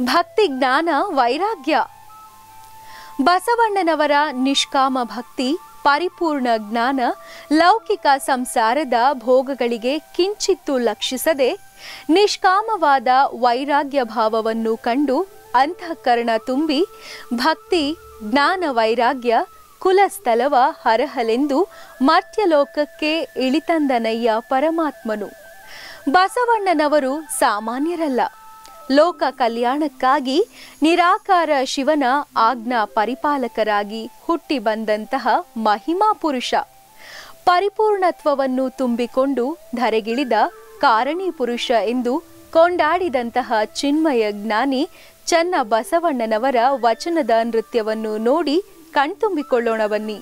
ಭಕ್ತಿ ಜ್ಞಾನ ವೈರಾಗ್ಯ ಬಸವಣ್ಣನವರ ನಿಷ್ಕಾಮ ಭಕ್ತಿ ಪರಿಪೂರ್ಣ ಜ್ಞಾನ ಲೌಕಿಕ ಸಂಸಾರದ ಭೋಗಗಳಿಗೆ ಕಿಂಚಿತ್ತು ಲಕ್ಷಿಸದೆ ನಿಷ್ಕಾಮವಾದ ವೈರಾಗ್ಯ ಭಾವವನ್ನು ಕಂಡು ಅಂತಃಕರಣ ತುಂಬಿ ಭಕ್ತಿ ಜ್ಞಾನ ವೈರಾಗ್ಯ ಕುಲಸ್ಥಲವ ಹರಹಲೆಂದು ಮರ್ತ್ಯಲೋಕಕ್ಕೆ ಇಳಿತಂದನಯ್ಯ ಪರಮಾತ್ಮನು ಬಸವಣ್ಣನವರು ಸಾಮಾನ್ಯರಲ್ಲ ಲೋಕ ಕಲ್ಯಾಣಕ್ಕಾಗಿ ನಿರಾಕಾರ ಶಿವನ ಆಜ್ಞಾ ಪರಿಪಾಲಕರಾಗಿ ಹುಟ್ಟಿ ಬಂದಂತಹ ಮಹಿಮಾ ಪುರುಷ ಪರಿಪೂರ್ಣತ್ವವನ್ನು ತುಂಬಿಕೊಂಡು ಧರೆಗಿಳಿದ ಕಾರಣಿ ಪುರುಷ ಎಂದು ಕೊಂಡಾಡಿದಂತಹ ಚಿನ್ಮಯ ಜ್ಞಾನಿ ಚನ್ನ ಬಸವಣ್ಣನವರ ವಚನದ ನೃತ್ಯವನ್ನು ನೋಡಿ ಕಣ್ತುಂಬಿಕೊಳ್ಳೋಣ ಬನ್ನಿ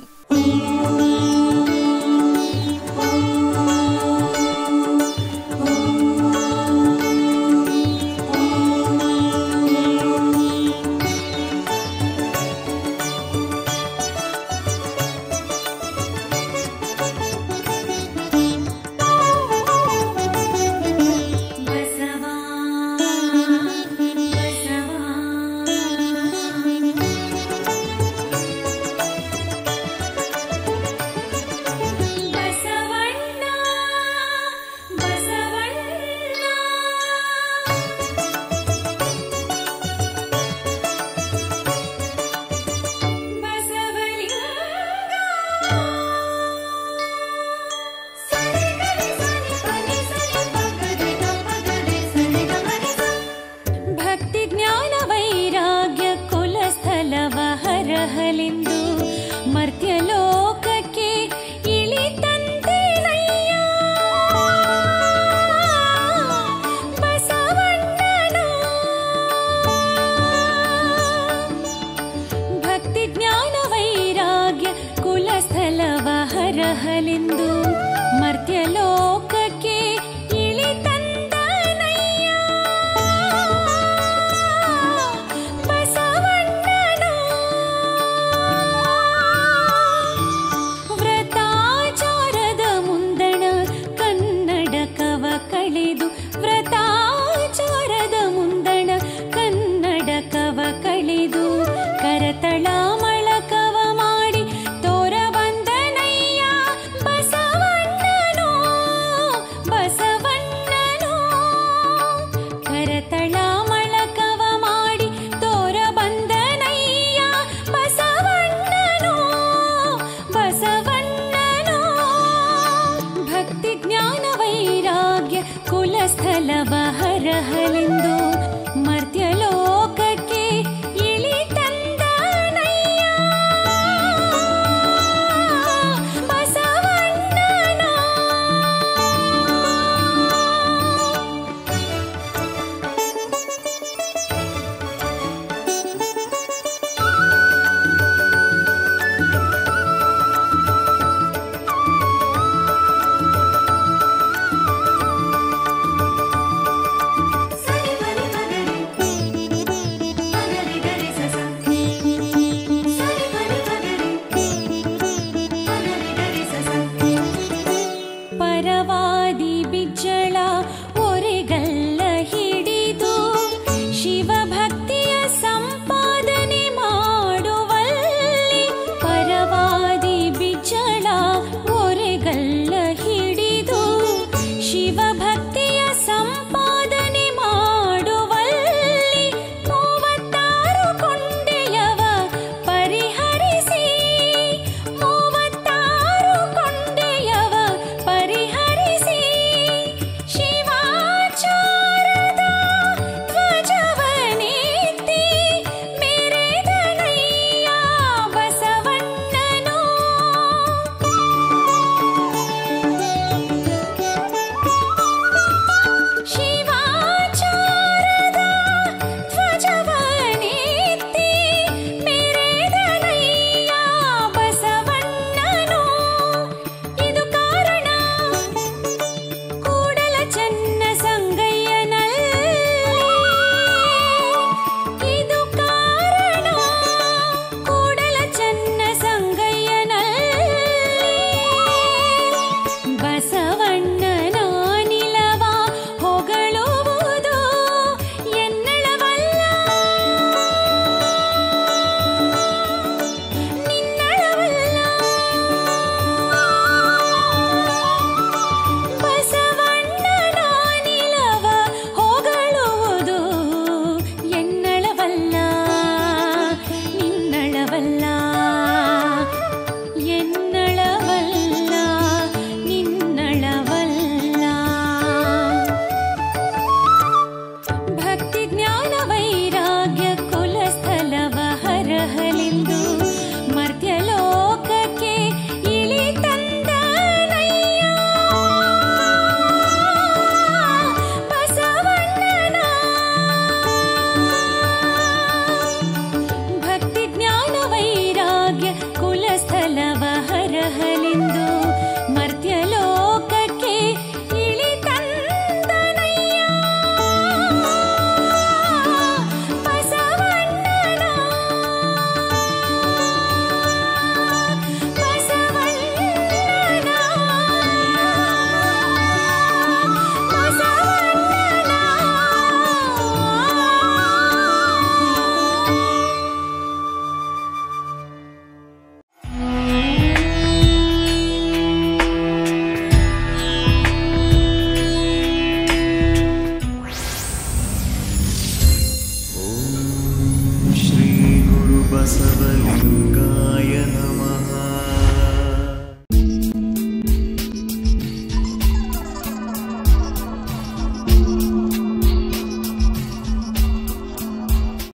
ಬಸವಾ ಬಸವಾ ಬಸವಣ್ಣ ಬಸವಣ್ಣ ಭಕ್ತಿ ಜ್ಞಾನ ವೈರಾಗ್ಯ ಕುಲಸ್ಥಲವ ಹರಹಲೆಂದು ಮರ್ತ್ಯಲೋಕಕ್ಕೆ ಇಳಿತಂತೆನಯ್ಯ ಬಸವಣ್ಣನ ಭಕ್ತಿ ಜ್ಞಾನ ವೈರಾಗ್ಯ ಕುಲಸ್ಥಲವ ಹರಹಲೆಂದು ಮರ್ತ್ಯಲೋಕಕ್ಕೆ ಇಳಿತಂದನಯ್ಯ ಬಸವಣ್ಣನ ವ್ರತಾಚಾರದ ಮುಂದಣ ಕನ್ನಡಕವ ಕಳೆದು ವ್ರತಾಚಾರದ ಮುಂದಣ ಕನ್ನಡಕವ ಕಳೆದು ಕರತಳ ಮಳಕವ ಮಾಡಿ ತೋರ ಬಂದನಯ್ಯ ಬಸವಣ್ಣನೋ ಬಸವಣ್ಣನೋ ಕರತಳ ಮಳಕವ ಮಾಡಿ ತೋರ ಬಂದನಯ್ಯ ಬಸವಣ್ಣನೋ ಬಸವಣ್ಣನೋ ಭಕ್ತಿ ಜ್ಞಾನ ವೈರಾಗ್ಯ ಕುಲಸ್ಥಲವ ಹರಹಲೆಂದು ಮರ್ತ್ಯಲೋಕಕ್ಕೆ ಇಳಿತಂದನಯ್ಯ ಬಸವಣ್ಣನ ಸರಿ ಬಸವಲಿಂಗ